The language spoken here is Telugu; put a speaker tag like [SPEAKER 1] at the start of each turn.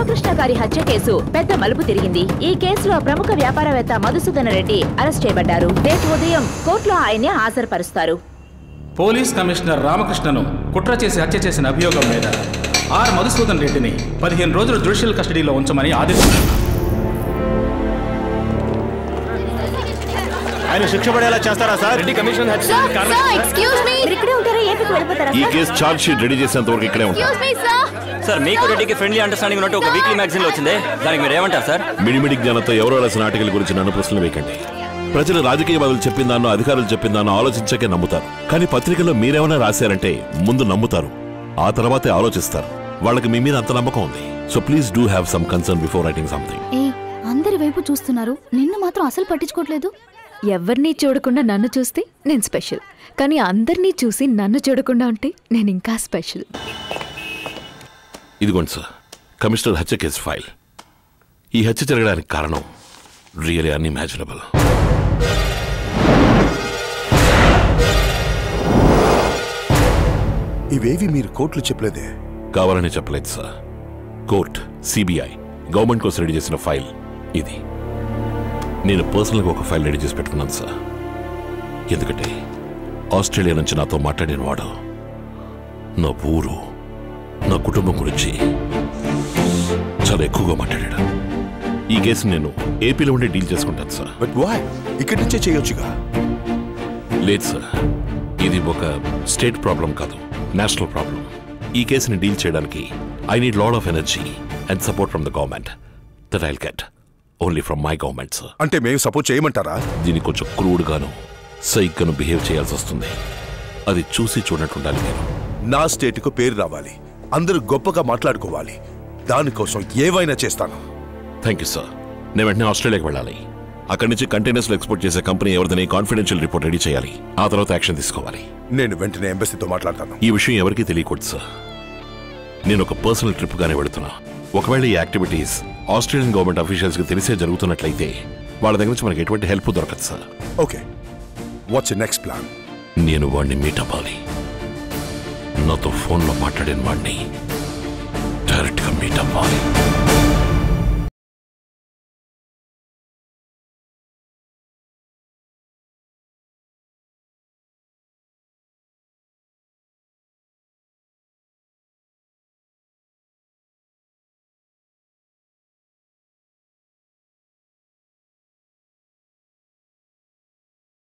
[SPEAKER 1] రామకృష్ణ గారి హత్య కేసు పెద్ద మలుపు తిరిగింది ఈ కేసులో ప్రముఖ వ్యాపారవేత్త మధుసూదన్ రెడ్డి అరెస్ట్ చేయబడ్డారు రేపు ఉదయం కోర్టులో ఆయన్ని హాజరుపరుస్తారు
[SPEAKER 2] పోలీస్ కమిషనర్ రామకృష్ణను కుట్ర చేసి హత్య చేసిన అభియోగం మీద ఆర్ మధుసూదన్ రెడ్డిని పదిహేను రోజులు జ్యుడిషియల్ కస్టడీలో ఉంచమని ఆదేశించారు
[SPEAKER 3] ఆయన శిక్ష పడేలా చేస్తారా sir Reddy commission
[SPEAKER 1] excuse me ఇక్కడే ఉంటారా ఏపీకి వెళ్ళిపోతారా
[SPEAKER 4] ఈ కేసు ఛార్జ్ షీట్ రెడీ చేసేంత వరకు ఇక్కడే ఉంటాం
[SPEAKER 1] ఎక్స్క్యూజ్ మీ సార్
[SPEAKER 5] సార్ మీకు రెడ్డికి ఫ్రెండ్లీ అండర్స్టాండింగ్ ఉన్నట్టు ఒక వీక్లీ మ్యాగజైన్ లో వచ్చింది దానికి మీరు ఏమంటారు సార్
[SPEAKER 4] మిడిమిడి జ్ఞానంతో ఎవరో రాసిన ఆర్టికల్ గురించి నన్ను ప్రశ్నలు వేయకండి ప్రజలు రాజకీయవాదులు చెప్పిందానో అధికారులు చెప్పిందానో ఆలోచించకే నమ్ముతారు కానీ పత్రికలో మీరేమైనా రాశారంటే ముందు నమ్ముతారు ఆ తర్వాతే ఆలోచిస్తారు వాళ్ళకి మీ మీద అంత నమ్మకం ఉంది so please do have some concern before writing something
[SPEAKER 6] ఏ అందరి వైపు చూస్తున్నారు నిన్ను మాత్రం అసలు పట్టించుకోవట్లేదు
[SPEAKER 7] ఎవరినీ చూడకుండా నన్ను చూస్తే నేను స్పెషల్ కానీ అందరినీ చూసి నన్ను చూడకుండా ఉంటే నేను ఇంకా స్పెషల్
[SPEAKER 4] ఇదిగోండి సార్ కమిషనర్ హత్య కేసు ఫైల్ ఈ హత్య జరగడానికి కారణం రియలీ అన్ఇమాజినబుల్
[SPEAKER 8] ఇవేవి మీరు కోర్టులు చెప్పలేదే
[SPEAKER 4] కావాలని చెప్పలేదు సార్ కోర్ట్ సిబిఐ గవర్నమెంట్ కోసం రెడీ చేసిన ఫైల్ ఇది నేను పర్సనల్గా ఒక ఫైల్ రెడీ చేసి పెట్టుకున్నాను సార్ ఎందుకంటే ఆస్ట్రేలియా నుంచి నాతో మాట్లాడిన వాడు నా ఊరు నా కుటుంబం గురించి చాలా ఎక్కువగా మాట్లాడాడు ఈ కేసు నేను ఏపీలో ఉండి డీల్ చేసుకుంటాను సార్
[SPEAKER 8] బట్ వై ఇక్కడి నుంచే చేయొచ్చుగా
[SPEAKER 4] లేదు సార్ ఇది ఒక స్టేట్ ప్రాబ్లం కాదు నేషనల్ ప్రాబ్లం ఈ కేసుని డీల్ చేయడానికి I need lot of energy and support from the government that I'll get only from my government sir
[SPEAKER 8] అంటే మేము సపోర్ట్ చేయమంటారా
[SPEAKER 4] దీన్ని కొంచెం క్రూడ్గాను సైక్గాను బిహేవ్ చేయాల్సి వస్తుంది అది చూసి చూడనట్టు ఉండాలి నేను
[SPEAKER 8] నా స్టేట్కు పేరు రావాలి అందరూ గొప్పగా మాట్లాడుకోవాలి దానికోసం ఏవైనా చేస్తాను
[SPEAKER 4] థ్యాంక్ యూ సార్ నేను వెంటనే ఆస్ట్రేలియాకి వెళ్ళాలి అక్కడి నుంచి కంటైనర్స్లో ఎక్స్పోర్ట్ చేసే కంపెనీ ఎవరిదని కాన్ఫిడెన్షియల్ రిపోర్ట్ రెడీ చేయాలి ఆ తర్వాత యాక్షన్ తీసుకోవాలి
[SPEAKER 8] నేను వెంటనే ఎంబసీతో మాట్లాడతాను
[SPEAKER 4] ఈ విషయం ఎవరికీ తెలియకూడదు సార్ నేను ఒక పర్సనల్ ట్రిప్ గానే వెళుతున్నా ఒకవేళ ఈ యాక్టివిటీస్ ఆస్ట్రేలియన్ గవర్నమెంట్ అఫీషియల్స్ కి తెలిసే జరుగుతున్నట్లయితే వాళ్ళ దగ్గర నుంచి మనకి ఎటువంటి హెల్ప్ దొరకదు sir
[SPEAKER 8] okay what's next plan
[SPEAKER 4] నేను వాడిని మీట్ అవ్వాలి నాతో ఫోన్లో మాట్లాడిన వాడిని డైరెక్ట్గా మీట్ అవ్వాలి